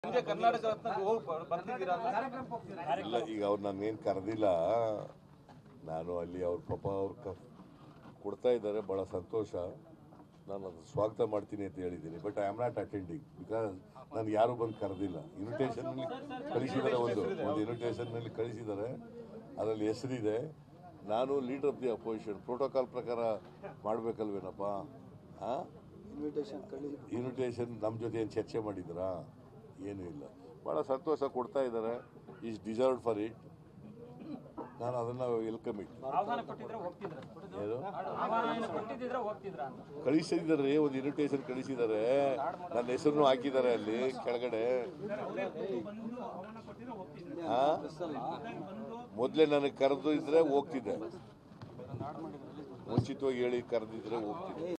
ಹಿಂದೆ ಕರ್ನಾಟಕ ರತ್ನಕ್ಕೆ ಹೋಗಿ ಬರ್- ಬರ್ತಿದ್ದೀರಾ ಅಂತ ಇಲ್ಲ ಈಗ ಅವ್ರು ನಾನೇನು ಕರೆದಿಲ್ಲ ನಾನು ಅಲ್ಲಿ ಅವ್ರ ಪಾಪ ಅವ್ರು ಕ ಕೊಡ್ತಾ ಇದ್ದಾರೆ ಭಾಳ ಸಂತೋಷ ನಾನು ಅದು ಸ್ವಾಗತ ಮಾಡ್ತೀನಿ ಅಂತ ಹೇಳಿದ್ದೀನಿ but I am not attending because ನನಗೆ ಯಾರು ಬಂದು ಕರೆದಿಲ್ಲ ಇನ್ವಿಟೇಷನ್ನಲ್ಲಿ ಕಳಿಸಿದ್ದಾರೆ ಒಂದು ಒಂದು ಇನ್ವಿಟೇಷನ್ನಲ್ಲಿ ಕಳಿಸಿದ್ದಾರೆ ಅದರಲ್ಲಿ ಹೆಸರಿದೆ ನಾನು leader of the opposition protocol ಪ್ರಕಾರ ಮಾಡಬೇಕಲ್ವೇನಪ್ಪ ಹಾಂ ಇನ್ವಿಟೇಷನ್ ಕಳಿ ಇನ್ವಿಟೇಷನ್ ನಮ್ಮ ಜೊತೆ ಏನು ಚರ್ಚೆ ಮಾಡಿದ್ರಾ ಏನೂ ಇಲ್ಲ ಭಾಳ ಸಂತೋಷ ಕೊಡ್ತಾ ಇದ್ದಾರೆ ಈಸ್ ಡಿಸರ್ವ್ಡ್ ಫಾರ್ ಇಟ್ ನಾನು ಅದನ್ನು ವೆಲ್ಕಮ್ ಇಟ್ ಆಹ್ವಾನ ಕೊಟ್ಟಿದ್ರೆ ಹೋಗ್ತಿದ್ರ ಏನು ಆಹ್ವಾನ ಕೊಟ್ಟಿದ್ರೆ ಹೋಗ್ತಿದ್ರ ಅಂತ ಕಳಿಸಿದ್ದಾರೆ ಒಂದು ಇನ್ವಿಟೇಷನ್ ಕಳಿಸಿದ್ದಾರೆ ನನ್ನ ಹೆಸರನ್ನು ಹಾಕಿದ್ದಾರೆ ಅಲ್ಲಿ ಕೆಳಗಡೆ ಹಾ ಮೊದಲೇ ನನಗೆ ಕರೆದು ಇದ್ರೆ ಹೋಗ್ತಿದ್ದೆ ಮುಂಚಿತವಾಗಿ ಹೇಳಿ ಕರೆದಿದ್ರೆ ಹೋಗ್ತಿದ್ದೆ